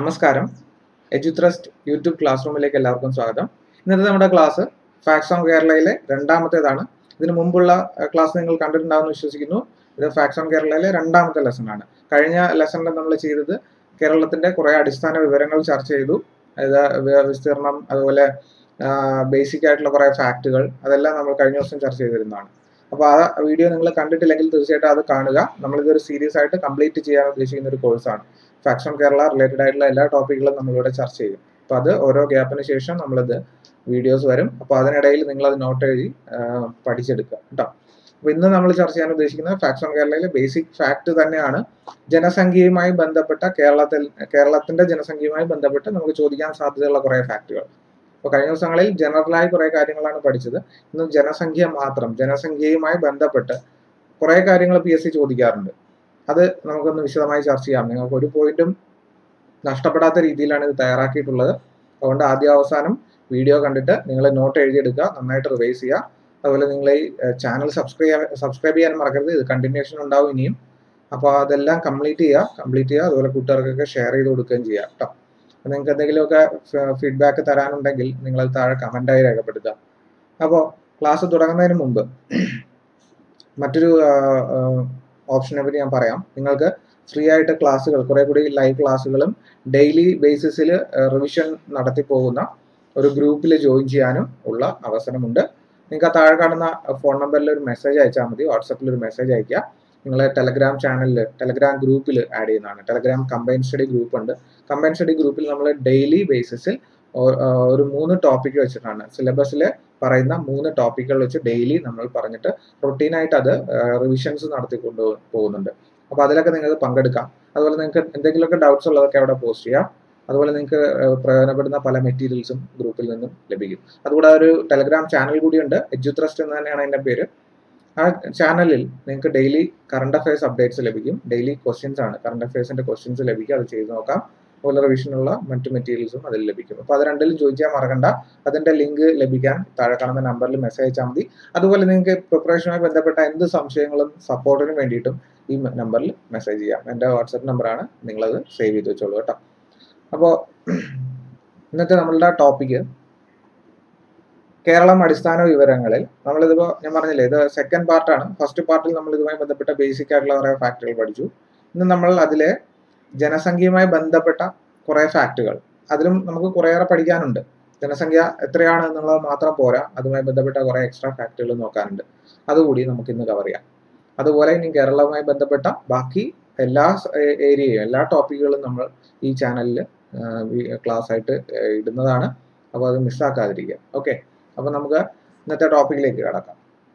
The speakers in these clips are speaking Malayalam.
നമസ്കാരം എജുത്രസ്റ്റ് യൂട്യൂബ് ക്ലാസ് റൂമിലേക്ക് എല്ലാവർക്കും സ്വാഗതം ഇന്നത്തെ നമ്മുടെ ക്ലാസ് ഫാക്സ് ഓൺ കേരളയിലെ രണ്ടാമത്തേതാണ് ഇതിനു മുമ്പുള്ള ക്ലാസ് നിങ്ങൾ കണ്ടിട്ടുണ്ടാവുമെന്ന് വിശ്വസിക്കുന്നു ഇത് ഫാക്സ് ഓൺ കേരളയിലെ രണ്ടാമത്തെ ലെസൺ ആണ് കഴിഞ്ഞ ലെസണിൽ നമ്മൾ ചെയ്തത് കേരളത്തിന്റെ കുറെ അടിസ്ഥാന വിവരങ്ങൾ ചർച്ച ചെയ്തു അതായത് വി- വിസ്തീർണം അതുപോലെ ബേസിക് ആയിട്ടുള്ള കുറെ ഫാക്റ്റുകൾ അതെല്ലാം നമ്മൾ കഴിഞ്ഞ ദിവസം ചർച്ച ചെയ്തിരുന്നതാണ് അപ്പോൾ ആ വീഡിയോ നിങ്ങൾ കണ്ടിട്ടില്ലെങ്കിൽ തീർച്ചയായിട്ടും അത് കാണുക നമ്മളിതൊരു സീരീസ് ആയിട്ട് കംപ്ലീറ്റ് ചെയ്യാൻ ഉദ്ദേശിക്കുന്ന ഒരു കോഴ്സാണ് ഫാക്സ് ഓൺ കേരള റിലേറ്റഡ് ആയിട്ടുള്ള എല്ലാ ടോപ്പിക്കുകളും നമ്മളിവിടെ ചർച്ച ചെയ്യും അപ്പോൾ അത് ഓരോ ഗ്യാപ്പിന് ശേഷം നമ്മളിത് വീഡിയോസ് വരും അപ്പോൾ അതിനിടയിൽ നിങ്ങൾ അത് നോട്ട് എഴുതി ആ, പഠിച്ചെടുക്കുക കേട്ടോ അപ്പോൾ ഇന്ന് നമ്മൾ ചർച്ച ചെയ്യാൻ ഉദ്ദേശിക്കുന്നത് ഫാക്സ് ഓൺ കേരളയിലെ ബേസിക് ഫാക്ട് തന്നെയാണ് ജനസംഖ്യയുമായി ബന്ധപ്പെട്ട കേരളത്തിൽ കേരളത്തിന്റെ ജനസംഖ്യയുമായി ബന്ധപ്പെട്ട് നമുക്ക് ചോദിക്കാൻ സാധ്യതയുള്ള കുറേ ഫാക്ടുകൾ അപ്പോൾ കഴിഞ്ഞ ദിവസങ്ങളിൽ ജനറലായി കുറേ കാര്യങ്ങളാണ് പഠിച്ചത് ഇന്ന് ജനസംഖ്യ മാത്രം ജനസംഖ്യയുമായി ബന്ധപ്പെട്ട് കുറേ കാര്യങ്ങൾ പി എസ് സി ചോദിക്കാറുണ്ട് അത് നമുക്കൊന്ന് വിശദമായി ചർച്ച ചെയ്യാം നിങ്ങൾക്ക് ഒരു പോയിന്റും നഷ്ടപ്പെടാത്ത രീതിയിലാണ് ഇത് തയ്യാറാക്കിയിട്ടുള്ളത് അതുകൊണ്ട് ആദ്യ അവസാനം വീഡിയോ കണ്ടിട്ട് നിങ്ങൾ നോട്ട് എഴുതിയെടുക്കുക നന്നായിട്ട് റിവൈസ് ചെയ്യുക അതുപോലെ നിങ്ങൾ ഈ ചാനൽ സബ്സ്ക്രൈബ് സബ്സ്ക്രൈബ് ചെയ്യാൻ മറക്കരുത് ഇത് കണ്ടിന്യൂഷൻ ഉണ്ടാവും ഇനിയും അപ്പോൾ അതെല്ലാം കംപ്ലീറ്റ് ചെയ്യുക കംപ്ലീറ്റ് ചെയ്യുക അതുപോലെ കൂട്ടുകാർക്കൊക്കെ ഷെയർ ചെയ്ത് കൊടുക്കുകയും ചെയ്യുക കേട്ടോ അപ്പോൾ നിങ്ങൾക്ക് എന്തെങ്കിലുമൊക്കെ ഫീഡ്ബാക്ക് തരാനുണ്ടെങ്കിൽ നിങ്ങൾ താഴെ കമൻ്റായി രേഖപ്പെടുത്തുക അപ്പോൾ ക്ലാസ് തുടങ്ങുന്നതിന് മുമ്പ് മറ്റൊരു ഓപ്ഷനെ പറ്റി ഞാൻ പറയാം നിങ്ങൾക്ക് ഫ്രീ ആയിട്ട് ക്ലാസ്സുകൾ കുറെ കൂടി ലൈവ് ക്ലാസ്സുകളും ഡെയിലി ബേസിസിൽ റിവിഷൻ നടത്തി പോകുന്ന ഒരു ഗ്രൂപ്പിൽ ജോയിൻ ചെയ്യാനും ഉള്ള അവസരമുണ്ട് നിങ്ങൾക്ക് ആ താഴെ കാണുന്ന ഫോൺ നമ്പറിൽ ഒരു മെസ്സേജ് അയച്ചാൽ മതി വാട്സപ്പിൽ ഒരു മെസ്സേജ് അയക്കുക നിങ്ങളെ ടെലഗ്രാം ചാനലിൽ ടെലഗ്രാം ഗ്രൂപ്പിൽ ആഡ് ചെയ്യുന്നതാണ് ടെലഗ്രാം കമ്പൈൻ സ്റ്റഡി ഗ്രൂപ്പ് ഉണ്ട് കമ്പൈൻ സ്റ്റഡി ഗ്രൂപ്പിൽ നമ്മൾ ഡെയിലി ബേസിസിൽ ഒരു മൂന്ന് ടോപ്പിക് വെച്ചിട്ടാണ് സിലബസിൽ പറയുന്ന മൂന്ന് ടോപ്പിക്കുകൾ വെച്ച് ഡെയിലി നമ്മൾ പറഞ്ഞിട്ട് റൊട്ടീനായിട്ട് അത് റിവിഷൻസ് നടത്തിക്കൊണ്ട് പോകുന്നുണ്ട് അപ്പോൾ അതിലൊക്കെ നിങ്ങൾക്ക് പങ്കെടുക്കാം അതുപോലെ നിങ്ങൾക്ക് എന്തെങ്കിലുമൊക്കെ ഡൗട്ട്സ് ഉള്ളതൊക്കെ അവിടെ പോസ്റ്റ് ചെയ്യാം അതുപോലെ നിങ്ങൾക്ക് പ്രയോജനപ്പെടുന്ന പല മെറ്റീരിയൽസും ഗ്രൂപ്പിൽ നിന്നും ലഭിക്കും അതുകൂടാതെ ഒരു ടെലഗ്രാം ചാനൽ കൂടിയുണ്ട് എഡ്യൂത്രസ്റ്റ് എന്ന് തന്നെയാണ് അതിൻ്റെ പേര് ആ ചാനലിൽ നിങ്ങൾക്ക് ഡെയിലി കറണ്ട് അഫയേഴ്സ് അപ്ഡേറ്റ്സ് ലഭിക്കും ഡെയിലി ക്വസ്റ്റ്യൻസ് ആണ് കറണ്ട് അഫയേഴ്സിന്റെ ക്വസ്റ്റ്യൻസ് ലഭിക്കും അത് ചെയ്ത് നോക്കാം അതുപോലെ റിവിഷനുള്ള മറ്റു മെറ്റീരിയൽസും അതിൽ ലഭിക്കും അപ്പോൾ അത് രണ്ടിലും ചോദിക്കാൻ മറക്കണ്ട അതിന്റെ ലിങ്ക് ലഭിക്കാൻ താഴെ കാണുന്ന നമ്പറിൽ മെസ്സേജ് അയച്ചാൽ മതി അതുപോലെ നിങ്ങൾക്ക് പ്രിപ്പറേഷനുമായി ബന്ധപ്പെട്ട എന്ത് സംശയങ്ങളും സപ്പോർട്ടിനും വേണ്ടിയിട്ടും ഈ നമ്പറിൽ മെസ്സേജ് ചെയ്യാം എൻ്റെ വാട്സപ്പ് നമ്പറാണ് നിങ്ങളത് സേവ് ചെയ്ത് വെച്ചോളൂ കേട്ടോ അപ്പോൾ ഇന്നത്തെ നമ്മളുടെ ടോപ്പിക്ക് കേരളം അടിസ്ഥാന വിവരങ്ങളിൽ നമ്മളിതിപ്പോൾ ഞാൻ പറഞ്ഞില്ലേ ഇത് സെക്കൻഡ് പാർട്ടാണ് ഫസ്റ്റ് പാർട്ടിൽ നമ്മൾ ഇതുമായി ബന്ധപ്പെട്ട ബേസിക് ആയിട്ടുള്ള കുറേ ഫാക്ടുകൾ പഠിച്ചു ഇന്ന് നമ്മൾ അതിലെ ജനസംഖ്യയുമായി ബന്ധപ്പെട്ട കുറേ ഫാക്ടുകൾ അതിലും നമുക്ക് കുറേയേറെ പഠിക്കാനുണ്ട് ജനസംഖ്യ എത്രയാണ് എന്നുള്ളത് മാത്രം പോരാ അതുമായി ബന്ധപ്പെട്ട കുറേ എക്സ്ട്രാ ഫാക്ടുകൾ നോക്കാനുണ്ട് അതുകൂടി നമുക്ക് ഇന്ന് കവർ ചെയ്യാം അതുപോലെ ഇനി കേരളവുമായി ബന്ധപ്പെട്ട ബാക്കി എല്ലാ ഏരിയയും എല്ലാ ടോപ്പിക്കുകളും നമ്മൾ ഈ ചാനലിൽ ക്ലാസ് ആയിട്ട് ഇടുന്നതാണ് അപ്പോൾ അത് മിസ്സാക്കാതിരിക്കുക ഓക്കെ അപ്പോൾ നമുക്ക് ഇന്നത്തെ ടോപ്പിക്കിലേക്ക് കടക്കാം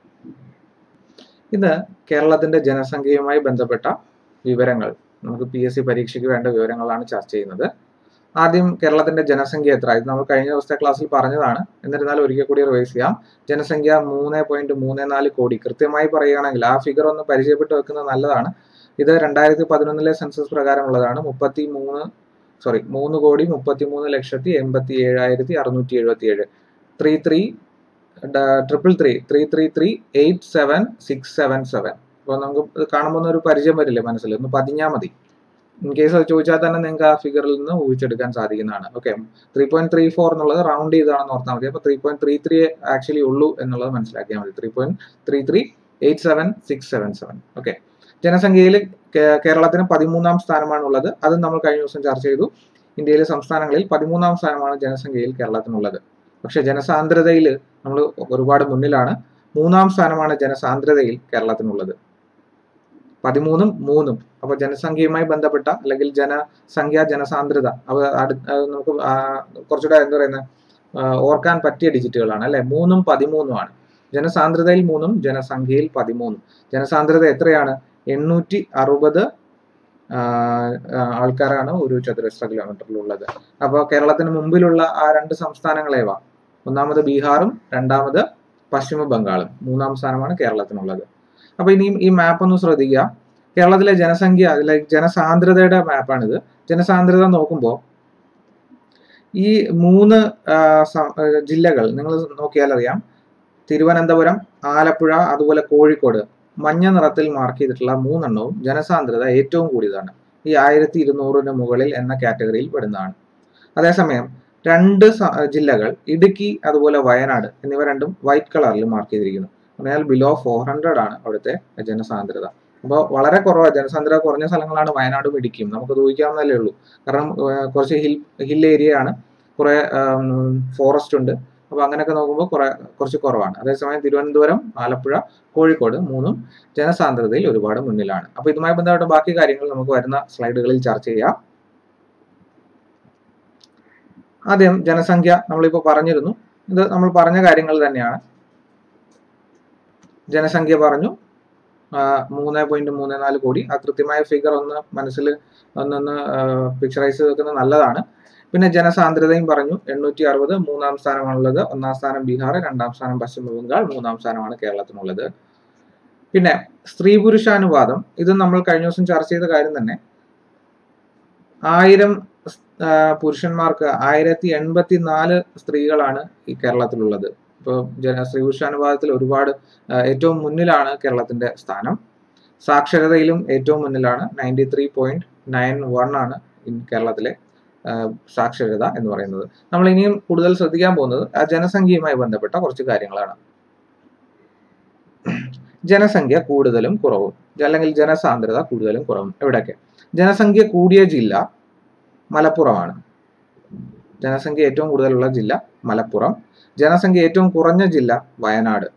ഇത് കേരളത്തിന്റെ ജനസംഖ്യയുമായി ബന്ധപ്പെട്ട വിവരങ്ങൾ നമുക്ക് പി എസ് സി പരീക്ഷയ്ക്ക് വേണ്ട വിവരങ്ങളാണ് ചർച്ച ചെയ്യുന്നത് ആദ്യം കേരളത്തിന്റെ ജനസംഖ്യ എത്ര ഇത് നമ്മൾ കഴിഞ്ഞ ദിവസത്തെ ക്ലാസ്സിൽ പറഞ്ഞതാണ് എന്നിരുന്നാലും ഒരിക്കൽ കൂടി റിവൈസ് ചെയ്യാം ജനസംഖ്യ മൂന്ന് പോയിന്റ് മൂന്ന് നാല് കോടി കൃത്യമായി പറയുകയാണെങ്കിൽ ആ ഫിഗർ ഒന്ന് പരിചയപ്പെട്ട് വെക്കുന്നത് നല്ലതാണ് ഇത് രണ്ടായിരത്തി പതിനൊന്നിലെ സെൻസസ് പ്രകാരമുള്ളതാണ് മുപ്പത്തി മൂന്ന് സോറി മൂന്ന് കോടി മുപ്പത്തി മൂന്ന് ലക്ഷത്തി എൺപത്തി ഏഴായിരത്തി അറുന്നൂറ്റി എഴുപത്തി ഏഴ് three three triple three three three three eight seven six seven seven അപ്പോൾ നമുക്ക് ഇത് കാണുമ്പോൾ ഒരു പരിചയം വരില്ലേ മനസ്സിൽ ഒന്ന് പതിഞ്ഞാൽ മതി ഇൻ കേസ് അത് ചോദിച്ചാൽ തന്നെ നിങ്ങൾക്ക് ആ ഫിഗറിൽ നിന്ന് ഊഹിച്ചെടുക്കാൻ സാധിക്കുന്നതാണ് okay three point three four എന്നുള്ളത് റൗണ്ട് ചെയ്താണെന്ന് ഓർത്താൽ മതി അപ്പോൾ three point three three actually ഉള്ളൂ എന്നുള്ളത് മനസ്സിലാക്കിയാൽ മതി three point three three eight seven six seven seven okay ജനസംഖ്യയിൽ കേരളത്തിന് പതിമൂന്നാം സ്ഥാനമാണ് ഉള്ളത് അത് നമ്മൾ കഴിഞ്ഞ ദിവസം ചർച്ച ചെയ്തു ഇന്ത്യയിലെ സംസ്ഥാനങ്ങളിൽ പതിമൂന്നാം സ്ഥാനമാണ് ജനസംഖ്യയിൽ കേരളത്തിനുള്ളത് പക്ഷെ ജനസാന്ദ്രതയിൽ നമ്മൾ ഒരുപാട് മുന്നിലാണ് മൂന്നാം സ്ഥാനമാണ് ജനസാന്ദ്രതയിൽ കേരളത്തിനുള്ളത് പതിമൂന്നും മൂന്നും അപ്പൊ ജനസംഖ്യയുമായി ബന്ധപ്പെട്ട അല്ലെങ്കിൽ ജനസംഖ്യ ജനസാന്ദ്രത അവ നമുക്ക് കുറച്ചുകൂടെ എന്താ പറയുന്നത് ഓർക്കാൻ പറ്റിയ ഡിജിറ്റുകളാണ് അല്ലെ മൂന്നും പതിമൂന്നുമാണ് ജനസാന്ദ്രതയിൽ മൂന്നും ജനസംഖ്യയിൽ പതിമൂന്നും ജനസാന്ദ്രത എത്രയാണ് എണ്ണൂറ്റി അറുപത് ആൾക്കാരാണ് ഒരു ചതുരശ്ര കിലോമീറ്ററിലുള്ളത് അപ്പോൾ കേരളത്തിന് മുമ്പിലുള്ള ആ രണ്ട് സംസ്ഥാനങ്ങളേവാ ഒന്നാമത് ബീഹാറും രണ്ടാമത് പശ്ചിമ ബംഗാളും മൂന്നാം സ്ഥാനമാണ് കേരളത്തിനുള്ളത് അപ്പൊ ഇനിയും ഈ മാപ്പ് ഒന്ന് ശ്രദ്ധിക്കുക കേരളത്തിലെ ജനസംഖ്യ ലൈക്ക് ജനസാന്ദ്രതയുടെ മാപ്പാണിത് ജനസാന്ദ്രത നോക്കുമ്പോൾ ഈ മൂന്ന് ജില്ലകൾ നിങ്ങൾ നോക്കിയാൽ അറിയാം തിരുവനന്തപുരം ആലപ്പുഴ അതുപോലെ കോഴിക്കോട് മഞ്ഞ നിറത്തിൽ മാർക്ക് ചെയ്തിട്ടുള്ള മൂന്നെണ്ണവും ജനസാന്ദ്രത ഏറ്റവും കൂടിയതാണ് ഈ ആയിരത്തി ഇരുന്നൂറിന് മുകളിൽ എന്ന കാറ്റഗറിയിൽ പെടുന്നതാണ് അതേസമയം രണ്ട് സ- ജില്ലകൾ ഇടുക്കി അതുപോലെ വയനാട് എന്നിവ രണ്ടും വൈറ്റ് കളറിൽ മാർക്ക് ചെയ്തിരിക്കുന്നു അതിനാൽ ബിലോ ഫോർ ഹൺഡ്രഡ് ആണ് അവിടുത്തെ ജനസാന്ദ്രത അപ്പോൾ വളരെ കുറവാണ് ജനസാന്ദ്രത കുറഞ്ഞ സ്ഥലങ്ങളാണ് വയനാടും ഇടുക്കിയും നമുക്ക് അത് ഊഹിക്കാവുന്നതല്ലേ ഉള്ളൂ കാരണം ഏഹ്, കുറച്ച് ഹിൽ ഹിൽ ഏരിയ ആണ് കുറെ ഫോറസ്റ്റ് ഉണ്ട് അപ്പോൾ അങ്ങനെയൊക്കെ നോക്കുമ്പോൾ കുറെ കുറച്ച് കുറവാണ് അതേസമയം തിരുവനന്തപുരം ആലപ്പുഴ കോഴിക്കോട് മൂന്നും ജനസാന്ദ്രതയിൽ ഒരുപാട് മുന്നിലാണ് അപ്പോൾ ഇതുമായി ബന്ധപ്പെട്ട ബാക്കി കാര്യങ്ങൾ നമുക്ക് വരുന്ന സ്ലൈഡുകളിൽ ചർച്ച ചെയ്യാം ആദ്യം ജനസംഖ്യ നമ്മളിപ്പോൾ പറഞ്ഞിരുന്നു ഇത് നമ്മൾ പറഞ്ഞ കാര്യങ്ങൾ തന്നെയാണ് ജനസംഖ്യ പറഞ്ഞു മൂന്ന് പോയിന്റ് മൂന്ന് നാല് കോടി ആ കൃത്യമായ ഫിഗർ ഒന്ന് മനസ്സിൽ ഒന്നൊന്ന് പിക്ചറൈസ് വെക്കുന്നത് നല്ലതാണ് പിന്നെ ജനസാന്ദ്രതയും പറഞ്ഞു എണ്ണൂറ്റി അറുപത് മൂന്നാം സ്ഥാനമാണുള്ളത് ഒന്നാം സ്ഥാനം ബീഹാർ രണ്ടാം സ്ഥാനം പശ്ചിമ ബംഗാൾ മൂന്നാം സ്ഥാനമാണ് കേരളത്തിനുള്ളത് പിന്നെ സ്ത്രീ പുരുഷാനുപാതം ഇത് നമ്മൾ കഴിഞ്ഞ ദിവസം ചർച്ച ചെയ്ത കാര്യം തന്നെ ആയിരം ആ, പുരുഷന്മാർക്ക് ആയിരത്തി എൺപത്തി നാല് സ്ത്രീകളാണ് ഈ കേരളത്തിലുള്ളത് ഇപ്പോൾ ജന സ്ത്രീ പുരുഷാനുപാതത്തിൽ ഒരുപാട് ആ, ഏറ്റവും മുന്നിലാണ് കേരളത്തിന്റെ സ്ഥാനം സാക്ഷരതയിലും ഏറ്റവും മുന്നിലാണ് ninety three point nine one ആണ് ഇൻ കേരളത്തിലെ ആ, സാക്ഷരത എന്ന് പറയുന്നത് നമ്മൾ ഇനിയും കൂടുതൽ ശ്രദ്ധിക്കാൻ പോകുന്നത് ആ ജനസംഖ്യയുമായി ബന്ധപ്പെട്ട കുറച്ച് കാര്യങ്ങളാണ് ജനസംഖ്യ കൂടുതലും കുറവും അല്ലെങ്കിൽ ജനസാന്ദ്രത കൂടുതലും കുറവും എവിടെയൊക്കെ ജനസംഖ്യ കൂടിയ ജില്ല മലപ്പുറമാണ് ജനസംഖ്യ ഏറ്റവും കൂടുതലുള്ള ജില്ല മലപ്പുറം ജനസംഖ്യ ഏറ്റവും കുറഞ്ഞ ജില്ല വയനാട്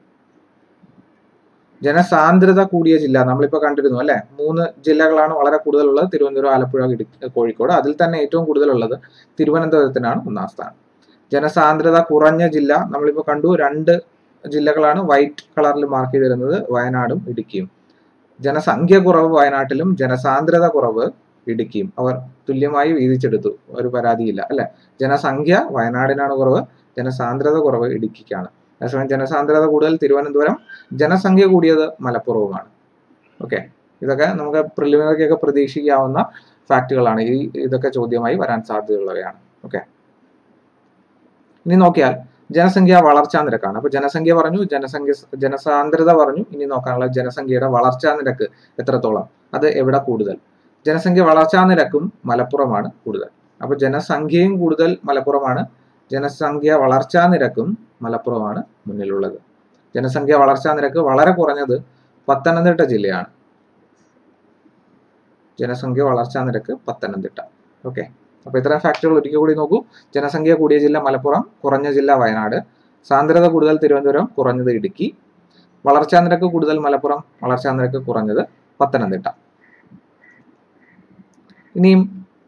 ജനസാന്ദ്രത കൂടിയ ജില്ല നമ്മളിപ്പോൾ കണ്ടിരുന്നു അല്ലെ മൂന്ന് ജില്ലകളാണ് വളരെ കൂടുതലുള്ളത് തിരുവനന്തപുരം ആലപ്പുഴ ഇടുക്കി കോഴിക്കോട് അതിൽ തന്നെ ഏറ്റവും കൂടുതലുള്ളത് തിരുവനന്തപുരത്തിനാണ് ഒന്നാം സ്ഥാനം ജനസാന്ദ്രത കുറഞ്ഞ ജില്ല നമ്മളിപ്പോൾ കണ്ടു രണ്ട് ജില്ലകളാണ് വൈറ്റ് കളറിൽ മാർക്ക് ചെയ്തിരുന്നത് വയനാടും ഇടുക്കിയും ജനസംഖ്യ കുറവ് വയനാട്ടിലും ജനസാന്ദ്രത കുറവ് ഇടുക്കിയും അവർ തുല്യമായി വീതിച്ചെടുത്തു ഒരു പരാതിയില്ല അല്ലെ ജനസംഖ്യ വയനാടിനാണ് കുറവ് ജനസാന്ദ്രത കുറവ് ഇടുക്കിക്കാണ് അതേസമയം ജനസാന്ദ്രത കൂടുതൽ തിരുവനന്തപുരം ജനസംഖ്യ കൂടിയത് മലപ്പുറവുമാണ് ഓക്കെ ഇതൊക്കെ നമുക്ക് പ്രിലിമിനറിക്കൊക്കെ പ്രതീക്ഷിക്കാവുന്ന ഫാക്റ്റുകളാണ് ഈ ഇതൊക്കെ ചോദ്യമായി വരാൻ സാധ്യതയുള്ളവയാണ് ഓക്കെ ഇനി നോക്കിയാൽ ജനസംഖ്യ വളർച്ചാ നിരക്കാണ് അപ്പൊ ജനസംഖ്യ പറഞ്ഞു ജനസംഖ്യ ജനസാന്ദ്രത പറഞ്ഞു ഇനി നോക്കാനുള്ള ജനസംഖ്യയുടെ വളർച്ചാ നിരക്ക് എത്രത്തോളം അത് എവിടെ കൂടുതൽ ജനസംഖ്യ വളർച്ചാ നിരക്കും മലപ്പുറമാണ് കൂടുതൽ അപ്പൊ ജനസംഖ്യയും കൂടുതൽ മലപ്പുറമാണ് ജനസംഖ്യ വളർച്ചാ നിരക്കും മലപ്പുറമാണ് മുന്നിലുള്ളത് ജനസംഖ്യ വളർച്ചാ നിരക്ക് വളരെ കുറഞ്ഞത് പത്തനംതിട്ട ജില്ലയാണ് ജനസംഖ്യ വളർച്ചാ നിരക്ക് പത്തനംതിട്ട ഓക്കെ അപ്പൊ ഇത്തരം ഫാക്ടറുകൾ ഒരിക്കൽ കൂടി നോക്കൂ ജനസംഖ്യ കൂടിയ ജില്ല മലപ്പുറം കുറഞ്ഞ ജില്ല വയനാട് സാന്ദ്രത കൂടുതൽ തിരുവനന്തപുരം കുറഞ്ഞത് ഇടുക്കി വളർച്ചാ നിരക്ക് കൂടുതൽ മലപ്പുറം വളർച്ചാ നിരക്ക് കുറഞ്ഞത് പത്തനംതിട്ട ഇനിയും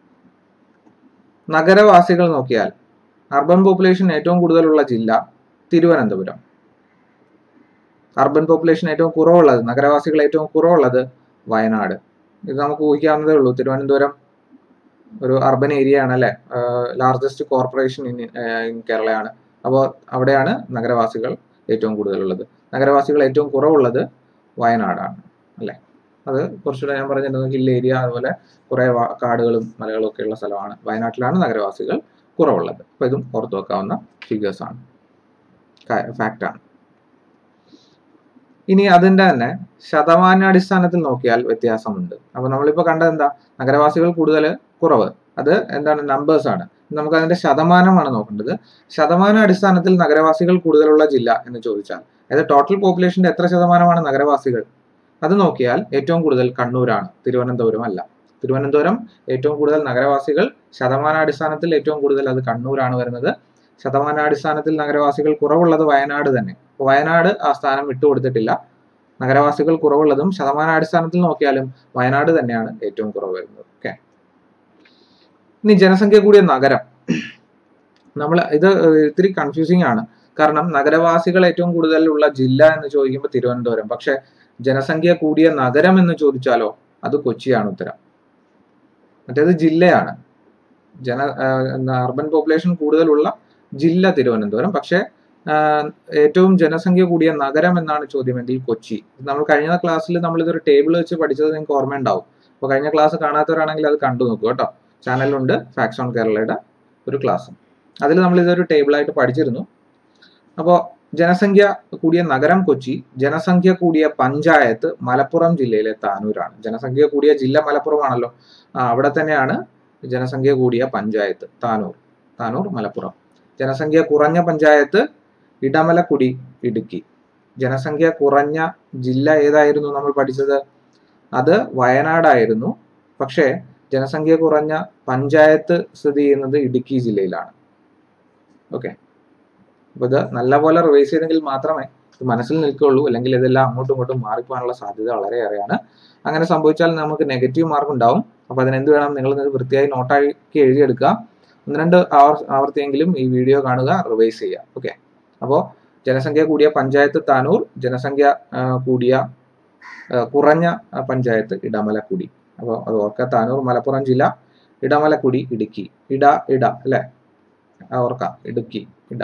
നഗരവാസികൾ നോക്കിയാൽ അർബൻ പോപ്പുലേഷൻ ഏറ്റവും കൂടുതലുള്ള ജില്ല തിരുവനന്തപുരം അർബൻ പോപ്പുലേഷൻ ഏറ്റവും കുറവുള്ളത് നഗരവാസികൾ ഏറ്റവും കുറവുള്ളത് വയനാട് ഇത് നമുക്ക് ഊഹിക്കാവുന്നതേ ഉള്ളൂ തിരുവനന്തപുരം ഒരു അർബൻ ഏരിയ ആണ് അല്ലെ ലാർജസ്റ്റ് കോർപ്പറേഷൻ ഇൻ ഇൻ കേരളയാണ് അപ്പോൾ അവിടെയാണ് നഗരവാസികൾ ഏറ്റവും കൂടുതലുള്ളത് നഗരവാസികൾ ഏറ്റവും കുറവുള്ളത് വയനാടാണ് അല്ലെ അത് കുറച്ചുകൂടെ ഞാൻ പറഞ്ഞിരുന്നു ഹിൽ ഏരിയ അതുപോലെ കുറെ വാ- കാടുകളും മലകളും ഒക്കെ ഉള്ള സ്ഥലമാണ് വയനാട്ടിലാണ് നഗരവാസികൾ കുറവുള്ളത് അപ്പൊ ഇതും ഓർത്ത് വെക്കാവുന്ന ഫിഗേഴ്സ് ആണ് ഫാക്റ്റ് ആണ് ഇനി അതിന്റെ തന്നെ ശതമാനാടിസ്ഥാനത്തിൽ നോക്കിയാൽ വ്യത്യാസമുണ്ട് അപ്പൊ നമ്മളിപ്പോ കണ്ടത് എന്താ നഗരവാസികൾ കൂടുതൽ കുറവ് അത് എന്താണ് നമ്പേഴ്സ് ആണ് നമുക്ക് അതിന്റെ ശതമാനമാണ് നോക്കേണ്ടത് ശതമാന അടിസ്ഥാനത്തിൽ നഗരവാസികൾ കൂടുതലുള്ള ജില്ല എന്ന് ചോദിച്ചാൽ അതായത് ടോട്ടൽ പോപ്പുലേഷന്റെ എത്ര ശതമാനമാണ് നഗരവാസികൾ അത് നോക്കിയാൽ ഏറ്റവും കൂടുതൽ കണ്ണൂരാണ് തിരുവനന്തപുരം അല്ല തിരുവനന്തപുരം ഏറ്റവും കൂടുതൽ നഗരവാസികൾ ശതമാനാടിസ്ഥാനത്തിൽ ഏറ്റവും കൂടുതൽ അത് കണ്ണൂരാണ് വരുന്നത് ശതമാനാടിസ്ഥാനത്തിൽ നഗരവാസികൾ കുറവുള്ളത് വയനാട് തന്നെ അപ്പൊ വയനാട് ആ സ്ഥാനം വിട്ടുകൊടുത്തിട്ടില്ല നഗരവാസികൾ കുറവുള്ളതും ശതമാനാടിസ്ഥാനത്തിൽ നോക്കിയാലും വയനാട് തന്നെയാണ് ഏറ്റവും കുറവ് വരുന്നത് ഓക്കെ ഇനി ജനസംഖ്യ കൂടിയ നഗരം നമ്മൾ ഇത് ഇത്തിരി കൺഫ്യൂസിങ് ആണ് കാരണം നഗരവാസികൾ ഏറ്റവും കൂടുതൽ ഉള്ള ജില്ല എന്ന് ചോദിക്കുമ്പോൾ തിരുവനന്തപുരം പക്ഷെ ജനസംഖ്യ കൂടിയ നഗരം എന്ന് ചോദിച്ചാലോ അത് കൊച്ചിയാണ് ഉത്തരം മറ്റേത് ജില്ലയാണ് ജന അർബൻ പോപ്പുലേഷൻ കൂടുതലുള്ള ജില്ല തിരുവനന്തപുരം പക്ഷേ ആഹ് ഏറ്റവും ജനസംഖ്യ കൂടിയ നഗരം എന്നാണ് ചോദ്യമെങ്കിൽ കൊച്ചി ഇത് നമ്മൾ കഴിഞ്ഞ ക്ലാസ്സിൽ നമ്മൾ ഇതൊരു ടേബിൾ വെച്ച് പഠിച്ചത് നിങ്ങൾക്ക് ഓർമ്മയുണ്ടാവും അപ്പോൾ കഴിഞ്ഞ ക്ലാസ് കാണാത്തവരാണെങ്കിൽ അത് കണ്ടു നോക്കൂ കേട്ടോ ചാനലിലുണ്ട് ഫാക്സ് ഓൺ കേരളയുടെ ഒരു ക്ലാസ് അതിൽ നമ്മൾ ഇതൊരു ടേബിളായിട്ട് പഠിച്ചിരുന്നു അപ്പോൾ ജനസംഖ്യ കൂടിയ നഗരം കൊച്ചി ജനസംഖ്യ കൂടിയ പഞ്ചായത്ത് മലപ്പുറം ജില്ലയിലെ താനൂരാണ് ജനസംഖ്യ കൂടിയ ജില്ല മലപ്പുറമാണല്ലോ ആ അവിടെ തന്നെയാണ് ജനസംഖ്യ കൂടിയ പഞ്ചായത്ത് താനൂർ താനൂർ മലപ്പുറം ജനസംഖ്യ കുറഞ്ഞ പഞ്ചായത്ത് ഇടമലക്കുടി ഇടുക്കി ജനസംഖ്യ കുറഞ്ഞ ജില്ല ഏതായിരുന്നു നമ്മൾ പഠിച്ചത് അത് വയനാടായിരുന്നു പക്ഷേ ജനസംഖ്യ കുറഞ്ഞ പഞ്ചായത്ത് സ്ഥിതി ചെയ്യുന്നത് ഇടുക്കി ജില്ലയിലാണ് ഓക്കെ അപ്പോൾ ഇത് നല്ലപോലെ റിവൈസ് ചെയ്തെങ്കിൽ മാത്രമേ ഇത് മനസ്സിൽ നിൽക്കുകയുള്ളൂ അല്ലെങ്കിൽ ഇതെല്ലാം അങ്ങോട്ടും ഇങ്ങോട്ടും മാറിപ്പോകാനുള്ള സാധ്യത വളരെയേറെയാണ് അങ്ങനെ സംഭവിച്ചാൽ നമുക്ക് നെഗറ്റീവ് മാർക്ക് ഉണ്ടാവും അപ്പോൾ അതിനെന്ത് വേണം നിങ്ങൾ ഇത് വൃത്തിയായി നോട്ടാക്കി എഴുതിയെടുക്കുക ഒന്ന് രണ്ട് ആവർ ആവർത്തിയെങ്കിലും ഈ വീഡിയോ കാണുക റിവൈസ് ചെയ്യുക ഓക്കെ അപ്പോൾ ജനസംഖ്യ കൂടിയ പഞ്ചായത്ത് താനൂർ ജനസംഖ്യ ആ, കൂടിയ ആ, കുറഞ്ഞ ആ, പഞ്ചായത്ത് ഇടമലക്കുടി അപ്പോൾ അത് ഓർക്കുക താനൂർ മലപ്പുറം ജില്ല ഇടമലക്കുടി ഇടുക്കി ഇട ഇട അല്ലേ ആ, ഓർക്കാം ഇടുക്കി ഇട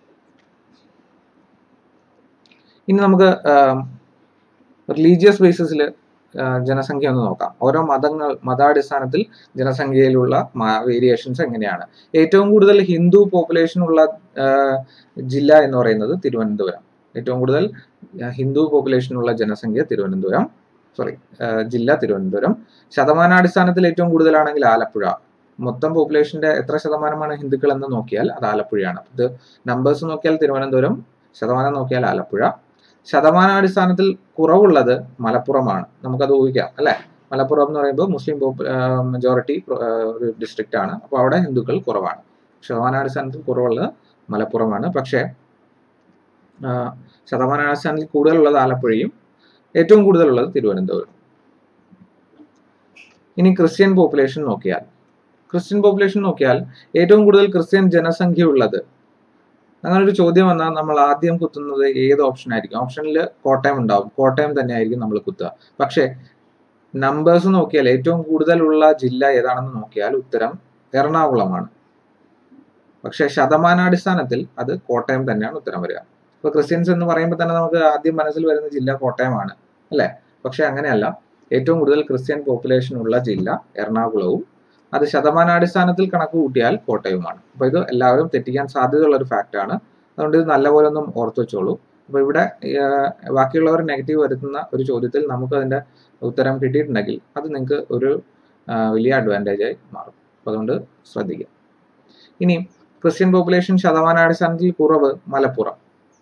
ഇനി നമുക്ക് റിലീജിയസ് ബേസിസിൽ ജനസംഖ്യ ഒന്ന് നോക്കാം ഓരോ മതങ്ങൾ മതാടിസ്ഥാനത്തിൽ ജനസംഖ്യയിലുള്ള വേരിയേഷൻസ് എങ്ങനെയാണ് ഏറ്റവും കൂടുതൽ ഹിന്ദു പോപ്പുലേഷൻ ഉള്ള ആ, ജില്ല എന്ന് പറയുന്നത് തിരുവനന്തപുരം ഏറ്റവും കൂടുതൽ ആ, ഹിന്ദു പോപ്പുലേഷൻ ഉള്ള ജനസംഖ്യ തിരുവനന്തപുരം സോറി ജില്ല തിരുവനന്തപുരം ശതമാനാടിസ്ഥാനത്തിൽ ഏറ്റവും കൂടുതലാണെങ്കിൽ ആലപ്പുഴ മൊത്തം പോപ്പുലേഷന്റെ എത്ര ശതമാനമാണ് ഹിന്ദുക്കൾ എന്ന് നോക്കിയാൽ അത് ആലപ്പുഴയാണ് ഇത് നമ്പേഴ്സ് നോക്കിയാൽ തിരുവനന്തപുരം ശതമാനം നോക്കിയാൽ ആലപ്പുഴ ശതമാനാടിസ്ഥാനത്തിൽ കുറവുള്ളത് മലപ്പുറമാണ് നമുക്കത് ഊഹിക്കാം അല്ലെ മലപ്പുറം എന്ന് പറയുമ്പോൾ മുസ്ലിം മെജോറിറ്റി ഒരു ഡിസ്ട്രിക്റ്റ് ആണ് അപ്പോൾ അവിടെ ഹിന്ദുക്കൾ കുറവാണ് ശതമാനാടിസ്ഥാനത്തിൽ കുറവുള്ളത് മലപ്പുറമാണ് പക്ഷേ ആ, ശതമാനാടിസ്ഥാനത്തിൽ കൂടുതലുള്ളത് ആലപ്പുഴയും ഏറ്റവും കൂടുതലുള്ളത് തിരുവനന്തപുരം ഇനി ക്രിസ്ത്യൻ പോപ്പുലേഷൻ നോക്കിയാൽ ക്രിസ്ത്യൻ പോപ്പുലേഷൻ നോക്കിയാൽ ഏറ്റവും കൂടുതൽ ക്രിസ്ത്യൻ ജനസംഖ്യ ഉള്ളത് അങ്ങനെ ഒരു ചോദ്യം വന്നാൽ നമ്മൾ ആദ്യം കുത്തുന്നത് ഏത് ഓപ്ഷൻ ആയിരിക്കും ഓപ്ഷനിൽ കോട്ടയം ഉണ്ടാവും കോട്ടയം തന്നെ ആയിരിക്കും നമ്മൾ കുത്തുക പക്ഷേ നമ്പേഴ്സ് നോക്കിയാൽ ഏറ്റവും കൂടുതലുള്ള ജില്ല ഏതാണെന്ന് നോക്കിയാൽ ഉത്തരം എറണാകുളമാണ് പക്ഷേ ശതമാനാടിസ്ഥാനത്തിൽ അത് കോട്ടയം തന്നെയാണ് ഉത്തരം വരിക ഇപ്പൊ ക്രിസ്ത്യൻസ് എന്ന് പറയുമ്പോൾ തന്നെ നമുക്ക് ആദ്യം മനസ്സിൽ വരുന്ന ജില്ല കോട്ടയമാണ് അല്ലെ പക്ഷെ അങ്ങനെയല്ല ഏറ്റവും കൂടുതൽ ക്രിസ്ത്യൻ പോപ്പുലേഷൻ ഉള്ള ജില്ല എറണാകുളവും അത് ശതമാനാടിസ്ഥാനത്തിൽ കണക്ക് കൂട്ടിയാൽ കോട്ടയവുമാണ് അപ്പൊ ഇത് എല്ലാവരും തെറ്റിക്കാൻ സാധ്യതയുള്ള ഒരു ഫാക്റ്റ് ആണ് അതുകൊണ്ട് ഇത് നല്ലപോലെ ഒന്നും ഓർത്തു വെച്ചോളൂ അപ്പൊ ഇവിടെ ഏർ, ബാക്കിയുള്ളവർ നെഗറ്റീവ് വരുത്തുന്ന ഒരു ചോദ്യത്തിൽ നമുക്ക് അതിന്റെ ഉത്തരം കിട്ടിയിട്ടുണ്ടെങ്കിൽ അത് നിങ്ങൾക്ക് ഒരു ആ, വലിയ അഡ്വാൻറ്റേജ് ആയി മാറും അപ്പൊ അതുകൊണ്ട് ശ്രദ്ധിക്കുക ഇനി ക്രിസ്ത്യൻ പോപ്പുലേഷൻ ശതമാനാടിസ്ഥാനത്തിൽ കുറവ് മലപ്പുറം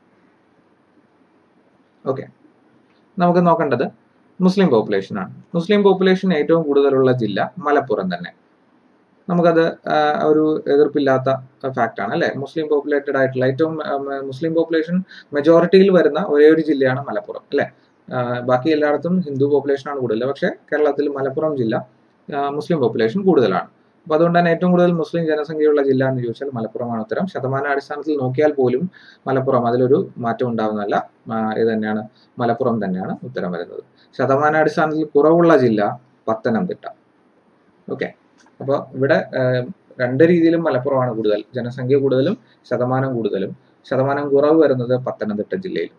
ഓക്കെ നമുക്ക് നോക്കേണ്ടത് മുസ്ലിം പോപ്പുലേഷൻ ആണ് മുസ്ലിം പോപ്പുലേഷൻ ഏറ്റവും കൂടുതലുള്ള ജില്ല മലപ്പുറം തന്നെ നമുക്കത് ആ, ഒരു എതിർപ്പില്ലാത്ത ഫാക്റ്റ് ആണ് അല്ലെ മുസ്ലിം പോപ്പുലേറ്റഡ് ആയിട്ടുള്ള ഏറ്റവും ആ, മ- മുസ്ലിം പോപ്പുലേഷൻ മെജോറിറ്റിയിൽ വരുന്ന ഒരേ ഒരു ജില്ലയാണ് മലപ്പുറം അല്ലെ ബാക്കി എല്ലായിടത്തും ഹിന്ദു പോപ്പുലേഷൻ ആണ് കൂടുതൽ പക്ഷേ കേരളത്തിൽ മലപ്പുറം ജില്ല ആ, മുസ്ലിം പോപ്പുലേഷൻ കൂടുതലാണ് അപ്പൊ അതുകൊണ്ട് തന്നെ ഏറ്റവും കൂടുതൽ മുസ്ലിം ജനസംഖ്യയുള്ള ജില്ല എന്ന് ചോദിച്ചാൽ മലപ്പുറമാണ് ഉത്തരം ശതമാന അടിസ്ഥാനത്തിൽ നോക്കിയാൽ പോലും മലപ്പുറം അതിലൊരു മാറ്റം ഉണ്ടാവുന്നതല്ല ആ, ഇത് തന്നെയാണ് മലപ്പുറം തന്നെയാണ് ഉത്തരം വരുന്നത് ശതമാന അടിസ്ഥാനത്തിൽ കുറവുള്ള ജില്ല പത്തനംതിട്ട ഓക്കെ അപ്പോൾ ഇവിടെ ആ, രണ്ട് രീതിയിലും മലപ്പുറമാണ് കൂടുതൽ ജനസംഖ്യ കൂടുതലും ശതമാനം കൂടുതലും ശതമാനം കുറവ് വരുന്നത് പത്തനംതിട്ട ജില്ലയിൽ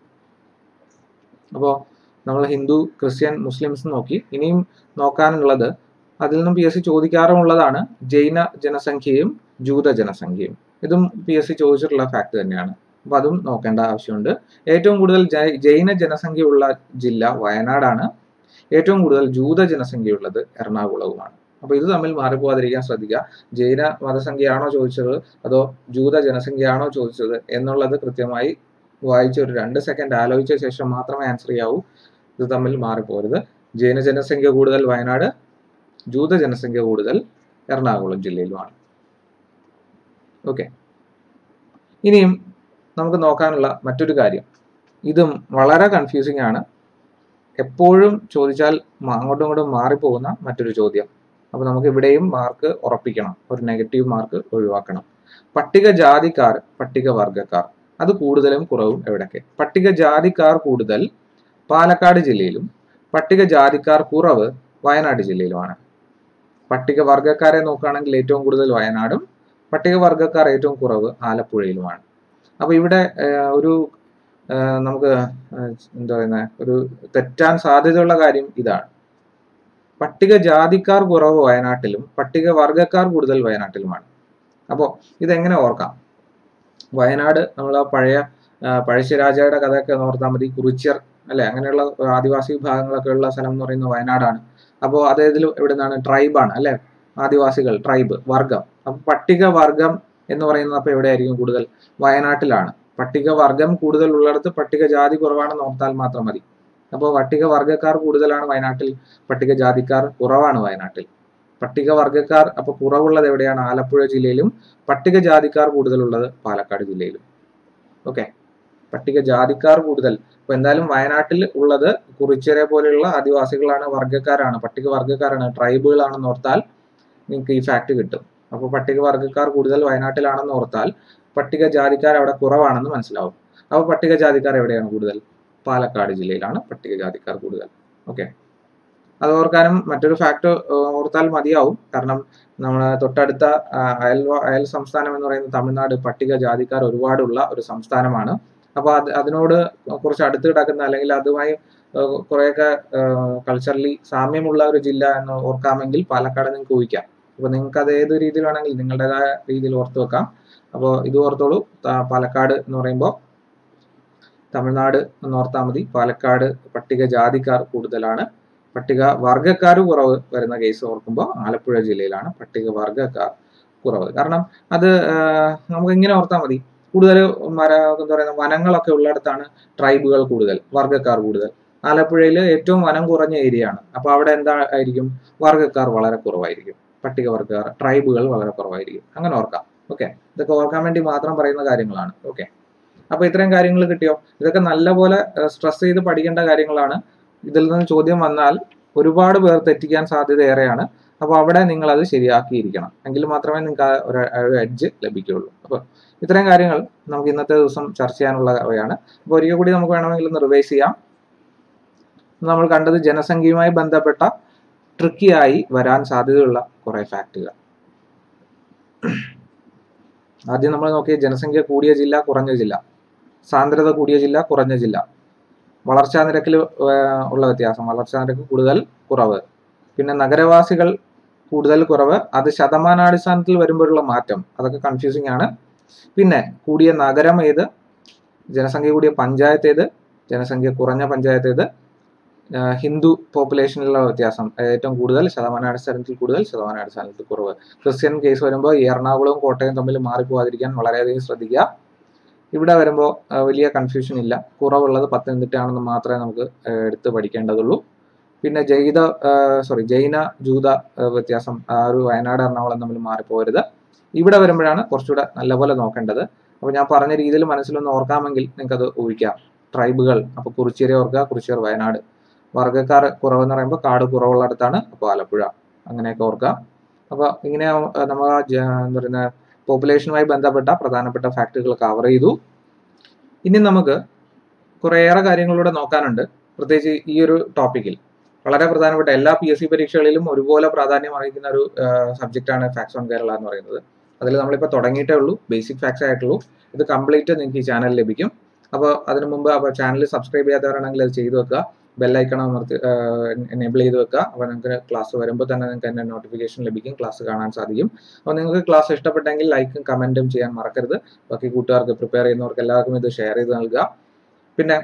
അപ്പോൾ നമ്മൾ ഹിന്ദു ക്രിസ്ത്യൻ മുസ്ലിംസ് നോക്കി ഇനിയും നോക്കാനുള്ളത് അതിൽ നിന്നും പി എസ് സി ചോദിക്കാറുമുള്ളതാണ് ജൈന ജനസംഖ്യയും ജൂത ജനസംഖ്യയും ഇതും പി എസ് സി ചോദിച്ചിട്ടുള്ള ഫാക്ട് തന്നെയാണ് അപ്പൊ അതും നോക്കേണ്ട ആവശ്യമുണ്ട് ഏറ്റവും കൂടുതൽ ജൈ- ജൈന ജനസംഖ്യയുള്ള ജില്ല വയനാടാണ് ഏറ്റവും കൂടുതൽ ജൂത ജനസംഖ്യയുള്ളത് എറണാകുളവുമാണ് അപ്പൊ ഇത് തമ്മിൽ മാറിപ്പോകാതിരിക്കാൻ ശ്രദ്ധിക്കുക ജൈന മതസംഖ്യയാണോ ചോദിച്ചത് അതോ ജൂത ജനസംഖ്യയാണോ ചോദിച്ചത് എന്നുള്ളത് കൃത്യമായി വായിച്ച് ഒരു രണ്ട് സെക്കൻഡ് ആലോചിച്ച ശേഷം മാത്രമേ ആൻസർ ചെയ്യാവൂ ഇത് തമ്മിൽ മാറിപ്പോകരുത് ജൈന ജനസംഖ്യ കൂടുതൽ വയനാട് ജൂത ജനസംഖ്യ കൂടുതൽ എറണാകുളം ജില്ലയിലുമാണ് ഓക്കെ ഇനിയും നമുക്ക് നോക്കാനുള്ള മറ്റൊരു കാര്യം ഇതും വളരെ കൺഫ്യൂസിംഗ് ആണ് എപ്പോഴും ചോദിച്ചാൽ മ- അങ്ങോട്ടും ഇങ്ങോട്ടും മാറിപ്പോകുന്ന മറ്റൊരു ചോദ്യം അപ്പൊ നമുക്ക് ഇവിടെയും മാർക്ക് ഉറപ്പിക്കണം ഒരു നെഗറ്റീവ് മാർക്ക് ഒഴിവാക്കണം പട്ടിക ജാതിക്കാർ പട്ടിക വർഗക്കാർ അത് കൂടുതലും കുറവും എവിടൊക്കെ പട്ടിക ജാതിക്കാർ കൂടുതൽ പാലക്കാട് ജില്ലയിലും പട്ടിക ജാതിക്കാർ കുറവ് വയനാട് ജില്ലയിലുമാണ് പട്ടിക വർഗക്കാരെ നോക്കുകയാണെങ്കിൽ ഏറ്റവും കൂടുതൽ വയനാടും പട്ടിക വർഗക്കാർ ഏറ്റവും കുറവ് ആലപ്പുഴയിലുമാണ് അപ്പൊ ഇവിടെ ആഹ്, ഒരു ആഹ്, നമുക്ക് ആഹ്, എന്താ പറയുന്നത് ഒരു തെറ്റാൻ സാധ്യതയുള്ള കാര്യം ഇതാണ് പട്ടിക ജാതിക്കാർ കുറവ് വയനാട്ടിലും പട്ടിക വർഗക്കാർ കൂടുതൽ വയനാട്ടിലുമാണ് അപ്പോൾ ഇതെങ്ങനെ ഓർക്കാം വയനാട് നമ്മൾ ആ പഴയ ആ, പഴശ്ശിരാജയുടെ കഥയൊക്കെ ഒന്ന് ഓർത്താൽ മതി കുറിച്യർ അല്ലെ അങ്ങനെയുള്ള ആദിവാസി വിഭാഗങ്ങളൊക്കെ ഉള്ള സ്ഥലം എന്ന് പറയുന്നത് വയനാടാണ് അപ്പോൾ അത് ഇതിൽ എവിടെ നിന്നാണ് ട്രൈബാണ് അല്ലെ ആദിവാസികൾ ട്രൈബ് വർഗം അപ്പൊ പട്ടിക വർഗം എന്ന് പറയുന്നത് അപ്പോൾ എവിടെയായിരിക്കും കൂടുതൽ വയനാട്ടിലാണ് പട്ടിക വർഗം കൂടുതൽ ഉള്ളിടത്ത് പട്ടിക ജാതി കുറവാണെന്ന് ഓർത്താൽ മാത്രം മതി അപ്പോൾ പട്ടിക വർഗക്കാർ കൂടുതലാണ് വയനാട്ടിൽ പട്ടിക ജാതിക്കാർ കുറവാണ് വയനാട്ടിൽ പട്ടിക വർഗക്കാർ അപ്പൊ കുറവുള്ളത് എവിടെയാണ് ആലപ്പുഴ ജില്ലയിലും പട്ടിക ജാതിക്കാർ കൂടുതലുള്ളത് പാലക്കാട് ജില്ലയിലും ഓക്കെ പട്ടിക ജാതിക്കാർ കൂടുതൽ അപ്പൊ എന്തായാലും വയനാട്ടിൽ ഉള്ളത് കുറിച്യരെ പോലെയുള്ള ആദിവാസികളാണ് വർഗ്ഗക്കാരാണ് പട്ടിക വർഗ്ഗക്കാരാണ് ട്രൈബുകളാണെന്ന് ഓർത്താൽ നിങ്ങൾക്ക് ഈ ഫാക്ട് കിട്ടും അപ്പോൾ പട്ടിക വർഗ്ഗക്കാർ കൂടുതൽ വയനാട്ടിലാണെന്ന് ഓർത്താൽ പട്ടിക ജാതിക്കാർ അവിടെ കുറവാണെന്ന് മനസ്സിലാവും അപ്പോൾ പട്ടിക ജാതിക്കാർ എവിടെയാണ് കൂടുതൽ പാലക്കാട് ജില്ലയിലാണ് പട്ടിക ജാതിക്കാർ കൂടുതൽ ഓക്കെ അത് ഓർക്കാനും മറ്റൊരു ഫാക്ട് ഓർത്താൽ മതിയാവും കാരണം നമ്മുടെ തൊട്ടടുത്ത അയൽ അയൽ സംസ്ഥാനം എന്ന് പറയുന്നത് തമിഴ്നാട് പട്ടിക ജാതിക്കാർ ഒരുപാടുള്ള ഒരു സംസ്ഥാനമാണ് അപ്പോൾ അത് അതിനോട് കുറച്ച് അടുത്ത് കിടക്കുന്ന അല്ലെങ്കിൽ അതുമായി കുറേയൊക്കെ കൾച്ചറലി സാമ്യമുള്ള ഒരു ജില്ല എന്ന് ഓർക്കാമെങ്കിൽ പാലക്കാട് നിങ്ങൾക്ക് ഊഹിക്കാം അപ്പോൾ നിങ്ങൾക്ക് അത് ഏത് രീതിയിൽ വേണമെങ്കിൽ നിങ്ങളുടേതായ രീതിയിൽ ഓർത്ത് വെക്കാം അപ്പോൾ ഇത് ഓർത്തോളൂ പാലക്കാട് എന്ന് പറയുമ്പോൾ തമിഴ്നാട് എന്ന് ഓർത്താൽ മതി പാലക്കാട് പട്ടിക ജാതിക്കാർ കൂടുതലാണ് പട്ടിക വർഗക്കാർ കുറവ് വരുന്ന കേസ് ഓർക്കുമ്പോൾ ആലപ്പുഴ ജില്ലയിലാണ് പട്ടിക വർഗക്കാർ കുറവ് കാരണം അത് നമുക്ക് ഇങ്ങനെ ഓർത്താൽ മതി കൂടുതൽ മര എന്താ പറയുക വനങ്ങളൊക്കെ ഉള്ളിടത്താണ് ട്രൈബുകൾ കൂടുതൽ വർഗക്കാർ കൂടുതൽ ആലപ്പുഴയിൽ ഏറ്റവും വനം കുറഞ്ഞ ഏരിയ ആണ് അപ്പോൾ അവിടെ എന്താ ആയിരിക്കും വർഗക്കാർ വളരെ കുറവായിരിക്കും പട്ടിക വർഗക്കാർ ട്രൈബുകൾ വളരെ കുറവായിരിക്കും അങ്ങനെ ഓർക്കാം ഓക്കെ ഇതൊക്കെ ഓർക്കാൻ വേണ്ടി മാത്രം പറയുന്ന കാര്യങ്ങളാണ് ഓക്കെ അപ്പോൾ ഇത്രയും കാര്യങ്ങൾ കിട്ടിയോ ഇതൊക്കെ നല്ലപോലെ സ്ട്രെസ് ചെയ്ത് പഠിക്കേണ്ട കാര്യങ്ങളാണ് ഇതിൽ നിന്ന് ചോദ്യം വന്നാൽ ഒരുപാട് പേർ തെറ്റിക്കാൻ സാധ്യത ഏറെയാണ് അപ്പോൾ അവിടെ നിങ്ങൾ അത് ശരിയാക്കിയിരിക്കണം എങ്കിൽ മാത്രമേ നിങ്ങൾക്ക് ആ ഒരു എഡ്ജ് ലഭിക്കുകയുള്ളൂ അപ്പോൾ ഇത്രയും കാര്യങ്ങൾ നമുക്ക് ഇന്നത്തെ ദിവസം ചർച്ച ചെയ്യാനുള്ളവയാണ് അപ്പോൾ ഒരിക്കൽ കൂടി നമുക്ക് വേണമെങ്കിൽ ഒന്ന് റിവൈസ് ചെയ്യാം നമ്മൾ കണ്ടത് ജനസംഖ്യയുമായി ബന്ധപ്പെട്ട ട്രിക്കിയായി വരാൻ സാധ്യതയുള്ള കുറേ ഫാക്റ്റുകൾ ആദ്യം നമ്മൾ നോക്കിയ ജനസംഖ്യ കൂടിയ ജില്ല കുറഞ്ഞ ജില്ല സാന്ദ്രത കൂടിയ ജില്ല കുറഞ്ഞ ജില്ല വളർച്ചാ നിരക്കിൽ ഉള്ള വ്യത്യാസം വളർച്ചാ നിരക്ക് കൂടുതൽ കുറവ് പിന്നെ നഗരവാസികൾ കൂടുതൽ കുറവ് അത് ശതമാനാടിസ്ഥാനത്തിൽ വരുമ്പോഴുള്ള മാറ്റം അതൊക്കെ കൺഫ്യൂസിങ് ആണ് പിന്നെ കൂടിയ നഗരം ഏത് ജനസംഖ്യ കൂടിയ പഞ്ചായത്ത് ഏത് ജനസംഖ്യ കുറഞ്ഞ പഞ്ചായത്ത് ഏത് ഹിന്ദു പോപ്പുലേഷനിലുള്ള വ്യത്യാസം ഏറ്റവും കൂടുതൽ ശതമാനാടിസ്ഥാനത്തിൽ കൂടുതൽ ശതമാനാടിസ്ഥാനത്തിൽ കുറവ് ക്രിസ്ത്യൻ കേസ് വരുമ്പോൾ ഈ എറണാകുളവും കോട്ടയം തമ്മിൽ മാറിപ്പോകാതിരിക്കാൻ വളരെയധികം ശ്രദ്ധിക്കുക ഇവിടെ വരുമ്പോൾ വലിയ കൺഫ്യൂഷൻ ഇല്ല കുറവുള്ളത് പത്തനംതിട്ടയാണെന്ന് മാത്രമേ നമുക്ക് എടുത്ത് പഠിക്കേണ്ടതുള്ളൂ പിന്നെ ജൈത സോറി ജൈന ജൂത വ്യത്യാസം ആ ഒരു വയനാട് എറണാകുളം തമ്മിൽ മാറിപ്പോകരുത് ഇവിടെ വരുമ്പോഴാണ് കുറച്ചുകൂടെ നല്ലപോലെ നോക്കേണ്ടത് അപ്പോൾ ഞാൻ പറഞ്ഞ രീതിയിൽ മനസ്സിലൊന്ന് ഓർക്കാമെങ്കിൽ നിങ്ങൾക്കത് ഊഹിക്കാം ട്രൈബുകൾ അപ്പോൾ കുറിച്യരെ ഓർക്കുക കുറിച്യർ വയനാട് വർഗ്ഗക്കാർ കുറവെന്ന് പറയുമ്പോൾ കാട് കുറവുള്ളിടത്താണ് അപ്പോൾ ആലപ്പുഴ അങ്ങനെയൊക്കെ ഓർക്കുക അപ്പോൾ ഇങ്ങനെ നമ്മൾ എന്താ പറയുന്ന പോപ്പുലേഷനുമായി ബന്ധപ്പെട്ട പ്രധാനപ്പെട്ട ഫാക്ടുകൾ കവർ ചെയ്തു ഇനി നമുക്ക് കുറേയേറെ കാര്യങ്ങളിലൂടെ നോക്കാനുണ്ട് പ്രത്യേകിച്ച് ഈ ഒരു ടോപ്പിക്കിൽ വളരെ പ്രധാനപ്പെട്ട എല്ലാ പി എസ് സി പരീക്ഷകളിലും ഒരുപോലെ പ്രാധാന്യം അറിയിക്കുന്ന ഒരു സബ്ജക്റ്റാണ് ഫാക്സ് ഓൺ കേരള എന്ന് പറയുന്നത് അതിൽ നമ്മളിപ്പോൾ തുടങ്ങിയിട്ടേ ഉള്ളൂ ബേസിക് ഫാക്സ് ആയിട്ടുള്ളൂ ഇത് കംപ്ലീറ്റ് നിങ്ങൾക്ക് ഈ ചാനലിൽ ലഭിക്കും അപ്പോൾ അതിനു മുമ്പ് അപ്പോൾ ചാനൽ സബ്സ്ക്രൈബ് ചെയ്യാത്തവരാണെങ്കിൽ അത് ചെയ്തു വെക്കുക ബെല്ലൈക്കണം അമർത്തി എനേബിൾ ചെയ്ത് വെക്കുക അപ്പോൾ നിങ്ങൾക്ക് ക്ലാസ് വരുമ്പോൾ തന്നെ നിങ്ങൾക്ക് എൻ്റെ നോട്ടിഫിക്കേഷൻ ലഭിക്കും ക്ലാസ് കാണാൻ സാധിക്കും അപ്പോൾ നിങ്ങൾക്ക് ക്ലാസ് ഇഷ്ടപ്പെട്ടെങ്കിൽ ലൈക്കും കമൻറ്റും ചെയ്യാൻ മറക്കരുത് ബാക്കി കൂട്ടുകാർക്ക് പ്രിപ്പയർ ചെയ്യുന്നവർക്ക് എല്ലാവർക്കും ഇത് ഷെയർ ചെയ്ത് നൽകുക പിന്നെ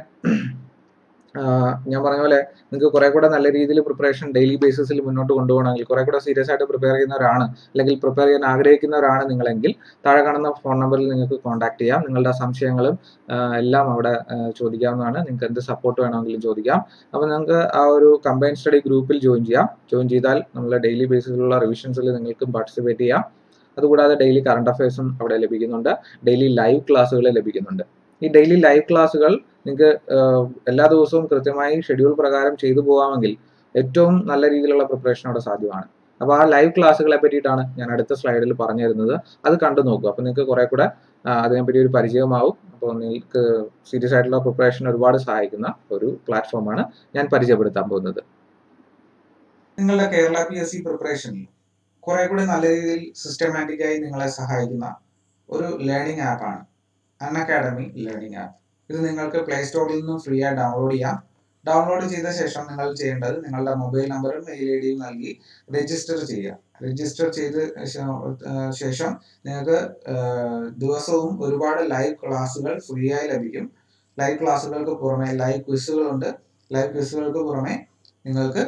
ഞാൻ പറഞ്ഞ പോലെ നിങ്ങൾക്ക് കുറെ കൂടെ നല്ല രീതിയിൽ പ്രിപ്പറേഷൻ ഡെയിലി ബേസിസിൽ മുന്നോട്ട് കൊണ്ടുപോകണമെങ്കിൽ കുറെ കൂടെ സീരിയസ് ആയിട്ട് പ്രിപ്പയർ ചെയ്യുന്നവരാണ് അല്ലെങ്കിൽ പ്രിപ്പയർ ചെയ്യാൻ ആഗ്രഹിക്കുന്നവരാണ് നിങ്ങളെങ്കിൽ താഴെ കാണുന്ന ഫോൺ നമ്പറിൽ നിങ്ങൾക്ക് കോൺടാക്ട് ചെയ്യാം നിങ്ങളുടെ സംശയങ്ങളും എല്ലാം അവിടെ ചോദിക്കാവുന്നതാണ് നിങ്ങൾക്ക് എന്ത് സപ്പോർട്ട് വേണമെങ്കിലും ചോദിക്കാം അപ്പോൾ നിങ്ങൾക്ക് ആ ഒരു കമ്പൈൻ സ്റ്റഡി ഗ്രൂപ്പിൽ ജോയിൻ ചെയ്യാം ജോയിൻ ചെയ്താൽ നമ്മളെ ഡെയിലി ബേസിസിലുള്ള റിവിഷൻസിൽ നിങ്ങൾക്കും പാർട്ടിസിപ്പേറ്റ് ചെയ്യാം അതുകൂടാതെ ഡെയിലി കറണ്ട് അഫയേഴ്സും അവിടെ ലഭിക്കുന്നുണ്ട് ഡെയിലി ലൈവ് ക്ലാസ്സുകൾ ലഭിക്കുന്നുണ്ട് ഈ ഡെയിലി ലൈവ് ക്ലാസ്സുകൾ നിങ്ങൾക്ക് എല്ലാ ദിവസവും കൃത്യമായി ഷെഡ്യൂൾ പ്രകാരം ചെയ്തു പോകാമെങ്കിൽ ഏറ്റവും നല്ല രീതിയിലുള്ള പ്രിപ്പറേഷൻ അവിടെ സാധ്യമാണ് അപ്പോൾ ആ ലൈവ് ക്ലാസ്സുകളെ പറ്റിയിട്ടാണ് ഞാൻ അടുത്ത സ്ലൈഡിൽ പറഞ്ഞു തരുന്നത് അത് കണ്ടു നോക്കുക അപ്പോൾ നിങ്ങൾക്ക് കുറെ കൂടെ അതിനെപ്പറ്റി ഒരു പരിചയമാവും അപ്പോൾ നിങ്ങൾക്ക് സീരിയസ് ആയിട്ടുള്ള പ്രിപ്പറേഷൻ ഒരുപാട് സഹായിക്കുന്ന ഒരു പ്ലാറ്റ്ഫോമാണ് ഞാൻ പരിചയപ്പെടുത്താൻ പോകുന്നത് നിങ്ങളുടെ കേരള പി എസ് സി പ്രിപ്പറേഷനിൽ കുറെ കൂടി നല്ല രീതിയിൽ സിസ്റ്റമാറ്റിക് ആയി നിങ്ങളെ സഹായിക്കുന്ന ഒരു ലേണിംഗ് ആപ്പാണ് അൺ അക്കാഡമി ലേണിംഗ് ആപ്പ് ഇത് നിങ്ങൾക്ക് പ്ലേ സ്റ്റോറിൽ നിന്ന് ഫ്രീ ആയി ഡൗൺലോഡ് ചെയ്യാം ഡൗൺലോഡ് ചെയ്ത ശേഷം നിങ്ങൾ ചെയ്യേണ്ടത് നിങ്ങളുടെ മൊബൈൽ നമ്പറും മെയിൽ ഐ ഡിയും നൽകി രജിസ്റ്റർ ചെയ്യുക രജിസ്റ്റർ ചെയ്ത് ശേഷം നിങ്ങൾക്ക് ദിവസവും ഒരുപാട് ലൈവ് ക്ലാസ്സുകൾ ഫ്രീ ആയി ലഭിക്കും ലൈവ് ക്ലാസ്സുകൾക്ക് പുറമെ ലൈവ് ക്വിസുകളുണ്ട് ലൈവ് ക്വിസുകൾക്ക് പുറമെ നിങ്ങൾക്ക്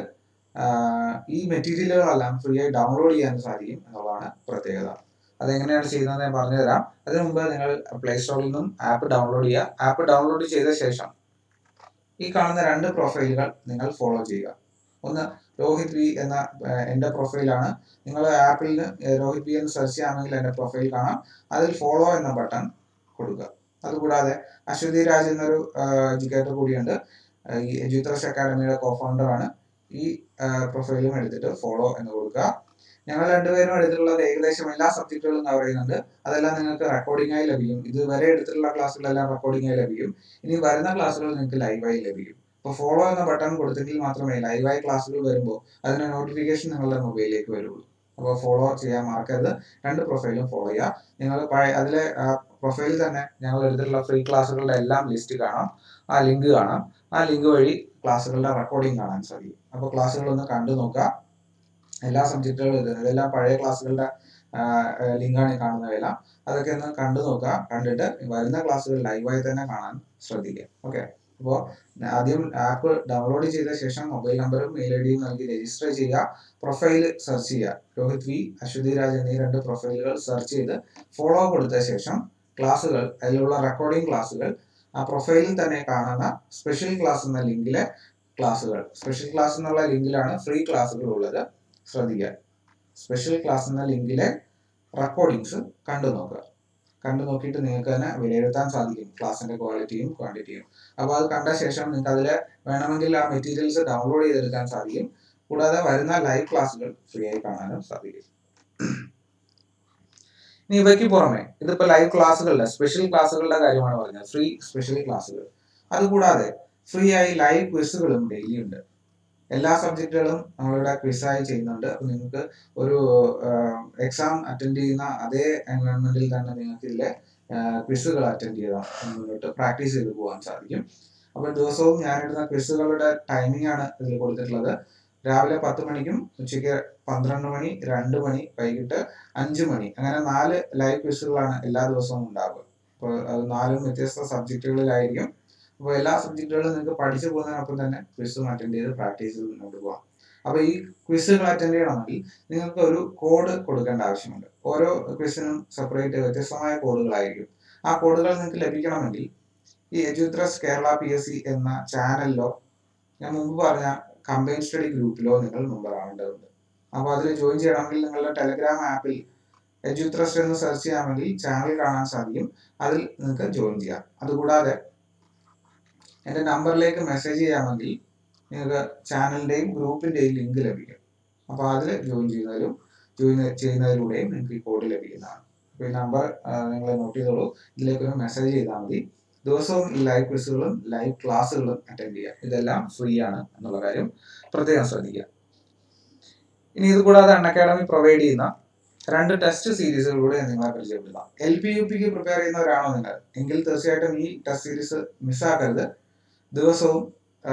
ഈ മെറ്റീരിയലുകളെല്ലാം ഫ്രീ ആയി ഡൗൺലോഡ് ചെയ്യാൻ സാധിക്കും എന്നുള്ളതാണ് പ്രത്യേകത അതെങ്ങനെയാണ് ചെയ്യുന്നത് ഞാൻ പറഞ്ഞുതരാം അതിനു മുമ്പ് നിങ്ങൾ പ്ലേ സ്റ്റോറിൽ നിന്നും ആപ്പ് ഡൗൺലോഡ് ചെയ്യുക ആപ്പ് ഡൗൺലോഡ് ചെയ്ത ശേഷം ഈ കാണുന്ന രണ്ട് പ്രൊഫൈലുകൾ നിങ്ങൾ ഫോളോ ചെയ്യുക ഒന്ന് രോഹിത് വി എന്ന എൻ്റെ പ്രൊഫൈലാണ് നിങ്ങൾ ആപ്പിൽ രോഹിത് വി എന്ന് സെർച്ച് ചെയ്യാമെങ്കിൽ എൻ്റെ പ്രൊഫൈൽ കാണാം അതിൽ ഫോളോ എന്ന ബട്ടൺ കൊടുക്കുക അതുകൂടാതെ അശ്വതി രാജ് എന്നൊരു എഡ്യൂക്കേറ്റർ കൂടിയുണ്ട് ഈ എജ്യൂത്രസ് അക്കാഡമിയുടെ കോ ഫൗണ്ടറാണ് ഈ പ്രൊഫൈലും എടുത്തിട്ട് ഫോളോ എന്ന് കൊടുക്കുക ഞങ്ങൾ രണ്ടുപേരും എടുത്തിട്ടുള്ളത് ഏകദേശം എല്ലാ സബ്ജക്റ്റുകളും കവർ ചെയ്യുന്നുണ്ട് അതെല്ലാം നിങ്ങൾക്ക് റെക്കോർഡിംഗ് ആയി ലഭിക്കും ഇതുവരെ എടുത്തിട്ടുള്ള ക്ലാസ്സുകളെല്ലാം റെക്കോർഡിംഗ് ആയി ലഭിക്കും ഇനി വരുന്ന ക്ലാസ്സുകൾ നിങ്ങൾക്ക് ലൈവായി ലഭിക്കും അപ്പോൾ ഫോളോ എന്ന ബട്ടൺ കൊടുത്തെങ്കിൽ മാത്രമേ ലൈവായി ക്ലാസ്സുകൾ വരുമ്പോൾ അതിന് നോട്ടിഫിക്കേഷൻ നിങ്ങളുടെ മൊബൈലിലേക്ക് വരുള്ളൂ അപ്പോൾ ഫോളോ ചെയ്യാൻ മറക്കരുത് രണ്ട് പ്രൊഫൈലും ഫോളോ ചെയ്യുക നിങ്ങൾ പഴയ അതിലെ പ്രൊഫൈലിൽ തന്നെ ഞങ്ങൾ എടുത്തിട്ടുള്ള ഫ്രീ ക്ലാസ്സുകളുടെ എല്ലാം ലിസ്റ്റ് കാണാം ആ ലിങ്ക് കാണാം ആ ലിങ്ക് വഴി ക്ലാസ്സുകളുടെ റെക്കോർഡിംഗ് കാണാൻ സാധിക്കും അപ്പോൾ ക്ലാസ്സുകളൊന്ന് കണ്ടു നോക്കുക എല്ലാ സബ്ജക്റ്റുകളും ഇത് ഇതെല്ലാം പഴയ ക്ലാസ്സുകളുടെ ലിങ്കാണ് കാണുന്നവയെല്ലാം അതൊക്കെ ഒന്ന് കണ്ടു നോക്കുക കണ്ടിട്ട് വരുന്ന ക്ലാസ്സുകൾ ലൈവായി തന്നെ കാണാൻ ശ്രദ്ധിക്കുക ഓക്കെ അപ്പോൾ ആദ്യം ആപ്പ് ഡൗൺലോഡ് ചെയ്ത ശേഷം മൊബൈൽ നമ്പറും മെയിൽ ഐ ഡിയും നൽകി രജിസ്റ്റർ ചെയ്യുക പ്രൊഫൈൽ സെർച്ച് ചെയ്യുക രോഹിത് വി അശ്വതി രാജ് എന്നീ രണ്ട് പ്രൊഫൈലുകൾ സെർച്ച് ചെയ്ത് ഫോളോ കൊടുത്ത ശേഷം ക്ലാസ്സുകൾ അതിലുള്ള റെക്കോർഡിംഗ് ക്ലാസ്സുകൾ ആ പ്രൊഫൈലിൽ തന്നെ കാണുന്ന സ്പെഷ്യൽ ക്ലാസ് എന്ന ലിങ്കിലെ ക്ലാസ്സുകൾ സ്പെഷ്യൽ ക്ലാസ് എന്നുള്ള ലിങ്കിലാണ് ഫ്രീ ക്ലാസ്സുകൾ ഉള്ളത് ശ്രദ്ധിക്കുക സ്പെഷ്യൽ ക്ലാസ് എന്ന ലിങ്കിലെ റെക്കോർഡിങ്സ് കണ്ടു നോക്കുക കണ്ടു നോക്കിയിട്ട് നിങ്ങൾക്ക് തന്നെ വിലയിരുത്താൻ സാധിക്കും ക്ലാസ്സിന്റെ ക്വാളിറ്റിയും ക്വാണ്ടിറ്റിയും അപ്പോൾ അത് കണ്ട ശേഷം നിങ്ങൾക്ക് അതിൽ വേണമെങ്കിൽ ആ മെറ്റീരിയൽസ് ഡൗൺലോഡ് ചെയ്തെടുക്കാൻ സാധിക്കും കൂടാതെ വരുന്ന ലൈവ് ക്ലാസ്സുകൾ ഫ്രീ ആയി കാണാനും സാധിക്കും ഇനി ഇവയ്ക്ക് പുറമെ ഇതിപ്പോ ലൈവ് ക്ലാസ്സുകളുടെ സ്പെഷ്യൽ ക്ലാസ്സുകളുടെ കാര്യമാണ് പറഞ്ഞത് ഫ്രീ സ്പെഷ്യൽ ക്ലാസ്സുകൾ അതുകൂടാതെ ഫ്രീ ആയി ലൈവ് ക്വിസുകളും ഡെയിലി ഉണ്ട് എല്ലാ സബ്ജക്റ്റുകളും നമ്മളിവിടെ ക്വിസായി ചെയ്യുന്നുണ്ട് അപ്പോൾ നിങ്ങൾക്ക് ഒരു എക്സാം അറ്റൻഡ് ചെയ്യുന്ന അതേ എൻവയോൺമെന്റിൽ തന്നെ നിങ്ങൾക്ക് ഇതിലെ ക്വിസുകൾ അറ്റൻഡ് ചെയ്താൽ മുന്നോട്ട് പ്രാക്ടീസ് ചെയ്ത് പോകാൻ സാധിക്കും അപ്പോൾ ദിവസവും ഞാനിടുന്ന ക്വിസുകളുടെ ടൈമിംഗ് ആണ് ഇതിൽ കൊടുത്തിട്ടുള്ളത് രാവിലെ പത്ത് മണിക്കും ഉച്ചയ്ക്ക് പന്ത്രണ്ട് മണി രണ്ട് മണി വൈകിട്ട് അഞ്ച് മണി അങ്ങനെ നാല് ലൈവ് ക്വിസുകളാണ് എല്ലാ ദിവസവും ഉണ്ടാവുക അപ്പോൾ അത് നാലും വ്യത്യസ്ത സബ്ജക്റ്റുകളിലായിരിക്കും അപ്പോൾ എല്ലാ സബ്ജക്റ്റുകളും നിങ്ങൾക്ക് പഠിച്ചു പോകുന്നതിനൊപ്പം തന്നെ ക്വിസും അറ്റൻഡ് ചെയ്ത് പ്രാക്ടീസ് ചെയ്ത് മുന്നോട്ട് പോകാം അപ്പോൾ ഈ ക്വിസുകൾ അറ്റൻഡ് ചെയ്യണമെങ്കിൽ നിങ്ങൾക്ക് ഒരു കോഡ് കൊടുക്കേണ്ട ആവശ്യമുണ്ട് ഓരോ ക്വിസിനും സെപ്പറേറ്റ് വ്യത്യസ്തമായ കോഡുകളായിരിക്കും ആ കോഡുകൾ നിങ്ങൾക്ക് ലഭിക്കണമെങ്കിൽ ഈ എജുത്രസ് കേരള പി എസ് സി എന്ന ചാനലിലോ ഞാൻ മുമ്പ് പറഞ്ഞ കമ്പൈൻ സ്റ്റഡി ഗ്രൂപ്പിലോ നിങ്ങൾ മെമ്പർ ആവേണ്ടതുണ്ട് അപ്പോൾ അതിൽ ജോയിൻ ചെയ്യണമെങ്കിൽ നിങ്ങളുടെ ടെലഗ്രാം ആപ്പിൽ എജുത്രസ്റ്റ് എന്ന് സെർച്ച് ചെയ്യാമെങ്കിൽ ചാനൽ കാണാൻ സാധിക്കും അതിൽ നിങ്ങൾക്ക് ജോയിൻ ചെയ്യാം അതുകൂടാതെ എൻ്റെ നമ്പറിലേക്ക് മെസ്സേജ് ചെയ്യാമെങ്കിൽ നിങ്ങൾക്ക് ചാനലിൻ്റെയും ഗ്രൂപ്പിൻ്റെയും ലിങ്ക് ലഭിക്കും അപ്പോൾ അതിൽ ജോയിൻ ചെയ്യുന്നതിലും ജോയിൻ ചെയ്യുന്നതിലൂടെയും നിങ്ങൾക്ക് ഈ കോഡ് ലഭിക്കുന്നതാണ് അപ്പോൾ ഈ നമ്പർ നിങ്ങൾ നോട്ട് ചെയ്തോളൂ ഇതിലേക്കൊരു മെസ്സേജ് ചെയ്താൽ മതി ദിവസവും ഈ ലൈവ് ക്വിസുകളും ലൈവ് ക്ലാസ്സുകളും അറ്റൻഡ് ചെയ്യുക ഇതെല്ലാം ഫ്രീ ആണ് എന്നുള്ള കാര്യം പ്രത്യേകം ശ്രദ്ധിക്കുക ഇനി ഇത് കൂടാതെ അൺ അക്കാഡമി പ്രൊവൈഡ് ചെയ്യുന്ന രണ്ട് ടെസ്റ്റ് സീരീസുകളിലൂടെ നിങ്ങളെ പരിചയപ്പെടുത്താം എൽ പി യു പിക്ക് പ്രിപ്പയർ ചെയ്യുന്നവരാണോ നിങ്ങൾ എങ്കിൽ തീർച്ചയായിട്ടും ഈ ടെസ്റ്റ് സീരീസ് മിസ്സാക്കരുത് ദിവസവും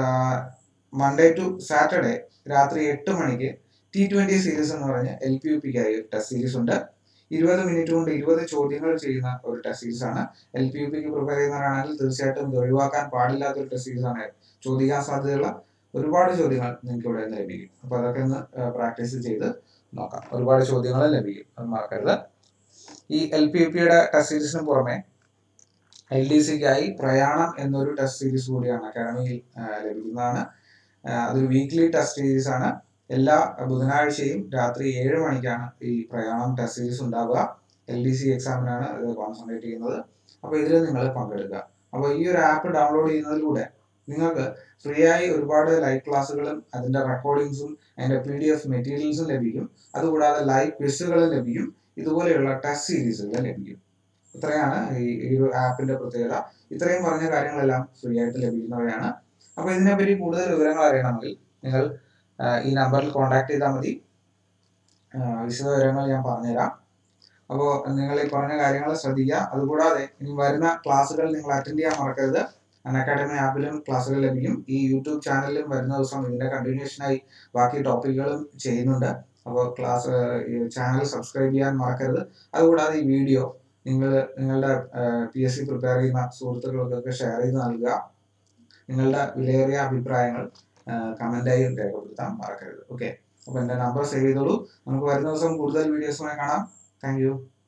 മൺഡേ ടു സാറ്റർഡേ രാത്രി എട്ട് മണിക്ക് ടി ട്വന്റി സീരീസ് എന്ന് പറഞ്ഞ എൽ പി യു പിക്കായി ടെസ്റ്റ് സീരീസ് ഉണ്ട് ഇരുപത് മിനിറ്റ് കൊണ്ട് ഇരുപത് ചോദ്യങ്ങൾ ചെയ്യുന്ന ഒരു ടെസ്റ്റ് സീരീസ് ആണ് എൽ പി യു പിക്ക് പ്രിപ്പയർ ചെയ്യുന്നവരാണെങ്കിൽ തീർച്ചയായിട്ടും ഇത് ഒഴിവാക്കാൻ പാടില്ലാത്ത ഒരു ടെസ്റ്റ് സീരീസ് ആണ് ചോദിക്കാൻ സാധ്യതയുള്ള ഒരുപാട് ചോദ്യങ്ങൾ നിങ്ങൾക്ക് ഇവിടെ നിന്ന് ലഭിക്കും അപ്പൊ അതൊക്കെ ഒന്ന് പ്രാക്ടീസ് ചെയ്ത് നോക്കാം ഒരുപാട് ചോദ്യങ്ങൾ ലഭിക്കും അത് മറക്കരുത് ഈ എൽ പി യു പിയുടെ ടെസ്റ്റ് സീരീസിന് പുറമെ എൽ ഡി സിക്കായി പ്രയാണം എന്നൊരു ടെസ്റ്റ് സീരീസ് കൂടിയാണ് അക്കാഡമിയിൽ ലഭിക്കുന്നതാണ് അതൊരു വീക്ക്ലി ടെസ്റ്റ് സീരീസ് ആണ് എല്ലാ ബുധനാഴ്ചയും രാത്രി ഏഴ് മണിക്കാണ് ഈ പ്രയാണം ടെസ്റ്റ് സീരീസ് ഉണ്ടാവുക എൽ ഡി സി എക്സാമിനാണ് ഇത് കോൺസെൻട്രേറ്റ് ചെയ്യുന്നത് അപ്പോൾ ഇതിൽ നിങ്ങൾ പങ്കെടുക്കുക അപ്പോൾ ഈ ഒരു ആപ്പ് ഡൗൺലോഡ് ചെയ്യുന്നതിലൂടെ നിങ്ങൾക്ക് ഫ്രീ ആയി ഒരുപാട് ലൈവ് ക്ലാസ്സുകളും അതിന്റെ റെക്കോർഡിങ്സും അതിന്റെ പി ഡി എഫ് മെറ്റീരിയൽസും ലഭിക്കും അതുകൂടാതെ ലൈവ് ക്വിസുകളും ലഭിക്കും ഇതുപോലെയുള്ള ടെസ്റ്റ് സീരീസുകൾ ലഭിക്കും ഇത്രയാണ് ഈ ഒരു ആപ്പിന്റെ പ്രത്യേകത ഇത്രയും പറഞ്ഞ കാര്യങ്ങളെല്ലാം ഫ്രീ ആയിട്ട് ലഭിക്കുന്നവയാണ് അപ്പോൾ ഇതിനെപ്പറ്റി കൂടുതൽ വിവരങ്ങൾ അറിയണമെങ്കിൽ നിങ്ങൾ ഈ നമ്പറിൽ കോൺടാക്ട് ചെയ്താൽ മതി വിശദ വിവരങ്ങൾ ഞാൻ പറഞ്ഞുതരാം അപ്പോൾ നിങ്ങൾ ഈ പറഞ്ഞ കാര്യങ്ങൾ ശ്രദ്ധിക്കുക അതുകൂടാതെ ഇനി വരുന്ന ക്ലാസ്സുകൾ നിങ്ങൾ അറ്റൻഡ് ചെയ്യാൻ മറക്കരുത് അൺ അക്കാഡമി ആപ്പിലും ക്ലാസ്സുകൾ ലഭിക്കും ഈ യൂട്യൂബ് ചാനലിലും വരുന്ന ദിവസം ഇതിന്റെ കണ്ടിന്യൂഷനായി ബാക്കി ടോപ്പിക്കുകളും ചെയ്യുന്നുണ്ട് അപ്പോൾ ക്ലാസ് ചാനൽ സബ്സ്ക്രൈബ് ചെയ്യാൻ മറക്കരുത് അതുകൂടാതെ ഈ വീഡിയോ നിങ്ങൾ നിങ്ങളുടെ പി എസ് സി പ്രിപ്പയർ ചെയ്യുന്ന സുഹൃത്തുക്കൾക്കൊക്കെ ഷെയർ ചെയ്ത് നൽകുക നിങ്ങളുടെ വിലയേറിയ അഭിപ്രായങ്ങൾ കമന്റായി രേഖപ്പെടുത്താൻ മറക്കരുത് ഓക്കെ അപ്പോൾ എൻ്റെ നമ്പർ സേവ് ചെയ്തോളൂ നമുക്ക് വരുന്ന ദിവസം കൂടുതൽ വീഡിയോസുമായി കാണാം താങ്ക്